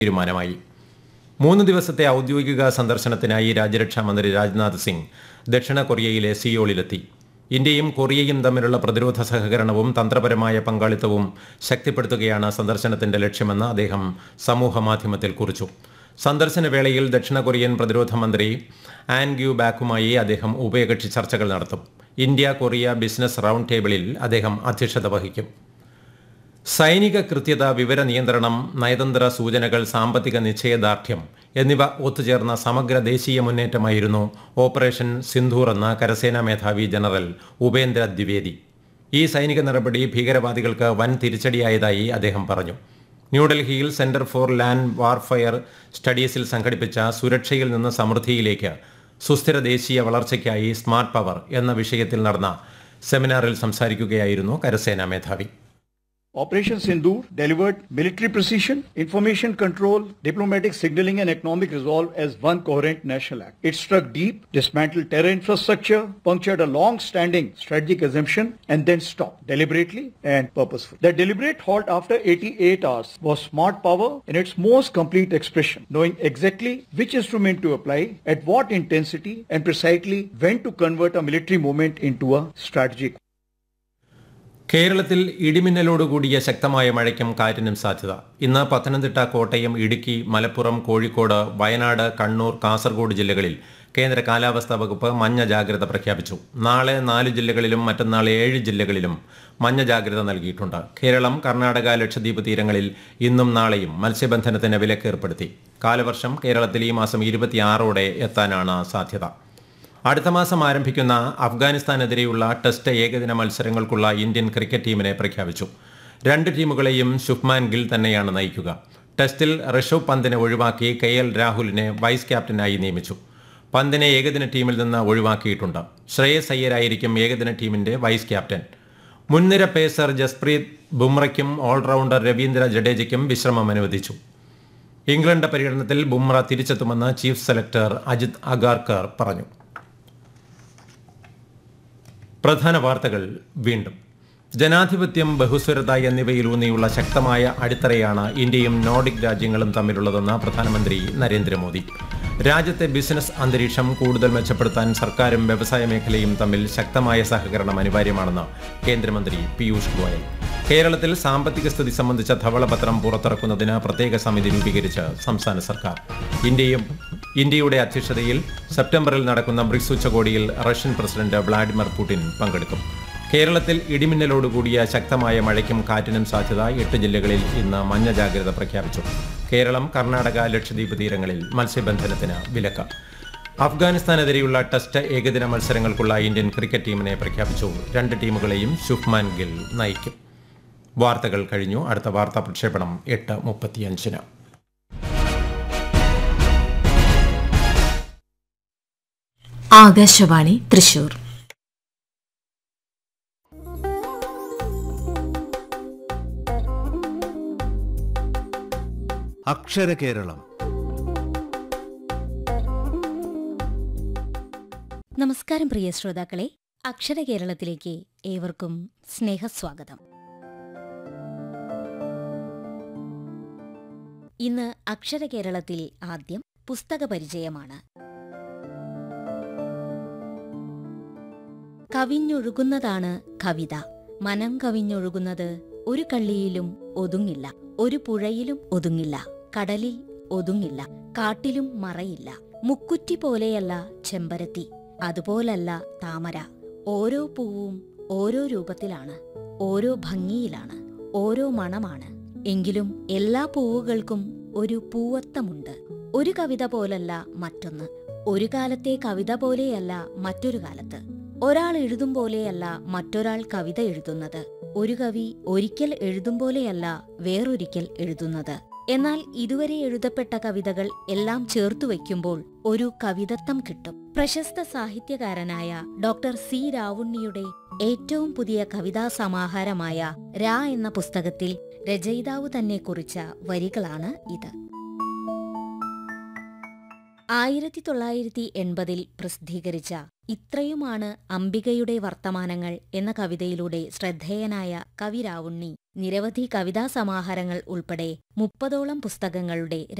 തീരുമാനമായി മൂന്ന് ദിവസത്തെ ഔദ്യോഗിക സന്ദർശനത്തിനായി രാജ്യരക്ഷാ മന്ത്രി രാജ്നാഥ് സിംഗ് ദക്ഷിണ കൊറിയയിലെ സിയോളിലെത്തി ഇന്ത്യയും കൊറിയയും തമ്മിലുള്ള പ്രതിരോധ സഹകരണവും തന്ത്രപരമായ പങ്കാളിത്തവും ശക്തിപ്പെടുത്തുകയാണ് സന്ദർശനത്തിന്റെ ലക്ഷ്യമെന്ന് അദ്ദേഹം സമൂഹമാധ്യമത്തിൽ കുറിച്ചു സന്ദർശന വേളയിൽ ദക്ഷിണ കൊറിയൻ പ്രതിരോധ മന്ത്രി ആൻ ഗ്യു ബാക്കുമായി അദ്ദേഹം ഉഭയകക്ഷി ചർച്ചകൾ നടത്തും ഇന്ത്യ കൊറിയ ബിസിനസ് റൌണ്ട് ടേബിളിൽ അദ്ദേഹം അധ്യക്ഷത വഹിക്കും സൈനിക കൃത്യത വിവര നിയന്ത്രണം നയതന്ത്ര സൂചനകൾ സാമ്പത്തിക നിശ്ചയദാർഢ്യം എന്നിവ ഒത്തുചേർന്ന സമഗ്ര ദേശീയ മുന്നേറ്റമായിരുന്നു ഓപ്പറേഷൻ സിന്ധൂർ എന്ന കരസേനാ മേധാവി ജനറൽ ഉപേന്ദ്ര ദ്വിവേദി ഈ സൈനിക നടപടി ഭീകരവാദികൾക്ക് വൻ തിരിച്ചടിയായതായി അദ്ദേഹം പറഞ്ഞു ന്യൂഡൽഹിയിൽ സെന്റർ ഫോർ ലാൻഡ് വാർഫയർ സ്റ്റഡീസിൽ സംഘടിപ്പിച്ച സുരക്ഷയിൽ നിന്ന് സമൃദ്ധിയിലേക്ക് സുസ്ഥിര ദേശീയ വളർച്ചയ്ക്കായി സ്മാർട്ട് പവർ എന്ന വിഷയത്തിൽ നടന്ന സെമിനാറിൽ സംസാരിക്കുകയായിരുന്നു കരസേനാ മേധാവി Operation Sindoor delivered military precision, information control, diplomatic signaling and economic resolve as one coherent national act. It struck deep, dismantled terror infrastructure, punctured a long-standing strategic assumption and then stopped deliberately and purposefully. The deliberate halt after 88 hours was smart power in its most complete expression, knowing exactly which instrument to apply, at what intensity and precisely when to convert a military movement into a strategic കേരളത്തിൽ ഇടിമിന്നലോടുകൂടിയ ശക്തമായ മഴയ്ക്കും കാറ്റിനും സാധ്യത ഇന്ന് പത്തനംതിട്ട കോട്ടയം ഇടുക്കി മലപ്പുറം കോഴിക്കോട് വയനാട് കണ്ണൂർ കാസർഗോഡ് ജില്ലകളിൽ കേന്ദ്ര കാലാവസ്ഥാ വകുപ്പ് മഞ്ഞ ജാഗ്രത പ്രഖ്യാപിച്ചു നാളെ നാല് ജില്ലകളിലും മറ്റന്നാൾ ഏഴ് ജില്ലകളിലും മഞ്ഞ ജാഗ്രത നൽകിയിട്ടുണ്ട് കേരളം കർണാടക ലക്ഷദ്വീപ് തീരങ്ങളിൽ ഇന്നും നാളെയും മത്സ്യബന്ധനത്തിന് വിലക്കേർപ്പെടുത്തി കാലവർഷം കേരളത്തിൽ ഈ മാസം ഇരുപത്തിയാറോടെ എത്താനാണ് സാധ്യത അടുത്ത മാസം ആരംഭിക്കുന്ന അഫ്ഗാനിസ്ഥാനെതിരെയുള്ള ടെസ്റ്റ് ഏകദിന മത്സരങ്ങൾക്കുള്ള ഇന്ത്യൻ ക്രിക്കറ്റ് ടീമിനെ പ്രഖ്യാപിച്ചു രണ്ട് ടീമുകളെയും ശുഭ്മാൻ ഗിൽ തന്നെയാണ് നയിക്കുക ടെസ്റ്റിൽ ഋഷഭ് പന്തിനെ ഒഴിവാക്കി കെ എൽ രാഹുലിനെ വൈസ് ക്യാപ്റ്റനായി നിയമിച്ചു പന്തിനെ ഏകദിന ടീമിൽ നിന്ന് ഒഴിവാക്കിയിട്ടുണ്ട് ശ്രേയസ് അയ്യരായിരിക്കും ഏകദിന ടീമിന്റെ വൈസ് ക്യാപ്റ്റൻ മുൻനിര പേസർ ജസ്പ്രീത് ബുംറയ്ക്കും ഓൾറൗണ്ടർ രവീന്ദ്ര ജഡേജയ്ക്കും വിശ്രമം അനുവദിച്ചു ഇംഗ്ലണ്ട് പര്യടനത്തിൽ ബുംറ തിരിച്ചെത്തുമെന്ന് ചീഫ് സെലക്ടർ അജിത് അഗാർക്കർ പറഞ്ഞു പ്രധാന വാർത്തകൾ വീണ്ടും ജനാധിപത്യം ബഹുസ്വരത എന്നിവയിലൂന്നിയുള്ള ശക്തമായ അടിത്തറയാണ് ഇന്ത്യയും നോർഡിക് രാജ്യങ്ങളും തമ്മിലുള്ളതെന്ന് പ്രധാനമന്ത്രി നരേന്ദ്രമോദി രാജ്യത്തെ ബിസിനസ് അന്തരീക്ഷം കൂടുതൽ മെച്ചപ്പെടുത്താൻ സർക്കാരും വ്യവസായ മേഖലയും തമ്മിൽ ശക്തമായ സഹകരണം അനിവാര്യമാണെന്ന് കേന്ദ്രമന്ത്രി പീയൂഷ് ഗോയൽ കേരളത്തിൽ സാമ്പത്തിക സ്ഥിതി സംബന്ധിച്ച ധവളപത്രം പുറത്തിറക്കുന്നതിന് പ്രത്യേക സമിതി രൂപീകരിച്ച് സംസ്ഥാന സർക്കാർ ഇന്ത്യയും ഇന്ത്യയുടെ അധ്യക്ഷതയിൽ സെപ്റ്റംബറിൽ നടക്കുന്ന ബ്രിക്സ് ഉച്ചകോടിയിൽ റഷ്യൻ പ്രസിഡന്റ് വ്ളാഡിമിർ പുടിൻ പങ്കെടുക്കും കേരളത്തിൽ ഇടിമിന്നലോടുകൂടിയ ശക്തമായ മഴയ്ക്കും കാറ്റിനും സാധ്യത എട്ട് ജില്ലകളിൽ ഇന്ന് മഞ്ഞ ജാഗ്രത പ്രഖ്യാപിച്ചു കേരളം കർണാടക ലക്ഷദ്വീപ് തീരങ്ങളിൽ മത്സ്യബന്ധനത്തിന് വിലക്ക് അഫ്ഗാനിസ്ഥാനെതിരെയുള്ള ടെസ്റ്റ് ഏകദിന മത്സരങ്ങൾക്കുള്ള ഇന്ത്യൻ ക്രിക്കറ്റ് ടീമിനെ പ്രഖ്യാപിച്ചു രണ്ട് ടീമുകളെയും ശുഭ്മാൻ ഗിൽ നയിക്കും വാർത്തകൾ കഴിഞ്ഞു അടുത്ത വാർത്താ പ്രക്ഷേപണം എട്ട് മുപ്പത്തിയഞ്ചിന് ആകാശവാണി തൃശൂർ അക്ഷരകേരളം നമസ്കാരം പ്രിയ ശ്രോതാക്കളെ അക്ഷര കേരളത്തിലേക്ക് ഏവർക്കും സ്നേഹസ്വാഗതം ഇന്ന് അക്ഷര കേരളത്തിൽ ആദ്യം പുസ്തക പരിചയമാണ് കവിഞ്ഞൊഴുകുന്നതാണ് കവിത മനം കവിഞ്ഞൊഴുകുന്നത് ഒരു കള്ളിയിലും ഒതുങ്ങില്ല ഒരു പുഴയിലും ഒതുങ്ങില്ല കടലിൽ ഒതുങ്ങില്ല കാട്ടിലും മറയില്ല മുക്കുറ്റി പോലെയല്ല ചെമ്പരത്തി അതുപോലല്ല താമര ഓരോ പൂവും ഓരോ രൂപത്തിലാണ് ഓരോ ഭംഗിയിലാണ് ഓരോ മണമാണ് എങ്കിലും എല്ലാ പൂവുകൾക്കും ഒരു പൂവത്തമുണ്ട് ഒരു കവിത പോലല്ല മറ്റൊന്ന് ഒരു കാലത്തെ കവിത പോലെയല്ല മറ്റൊരു കാലത്ത് ഒരാൾ എഴുതും പോലെയല്ല മറ്റൊരാൾ കവിത എഴുതുന്നത് ഒരു കവി ഒരിക്കൽ എഴുതും പോലെയല്ല വേറൊരിക്കൽ എഴുതുന്നത് എന്നാൽ ഇതുവരെ എഴുതപ്പെട്ട കവിതകൾ എല്ലാം ചേർത്തു വയ്ക്കുമ്പോൾ ഒരു കവിതത്വം കിട്ടും പ്രശസ്ത സാഹിത്യകാരനായ ഡോക്ടർ സി രാവുണ്ണിയുടെ ഏറ്റവും പുതിയ കവിതാ സമാഹാരമായ രാ എന്ന പുസ്തകത്തിൽ രചയിതാവ് തന്നെ കുറിച്ച വരികളാണ് ഇത് ആയിരത്തി തൊള്ളായിരത്തി എൺപതിൽ പ്രസിദ്ധീകരിച്ച ഇത്രയുമാണ് അംബികയുടെ വർത്തമാനങ്ങൾ എന്ന കവിതയിലൂടെ ശ്രദ്ധേയനായ കവി രാവുണ്ണി നിരവധി കവിതാ സമാഹാരങ്ങൾ ഉൾപ്പെടെ മുപ്പതോളം പുസ്തകങ്ങളുടെ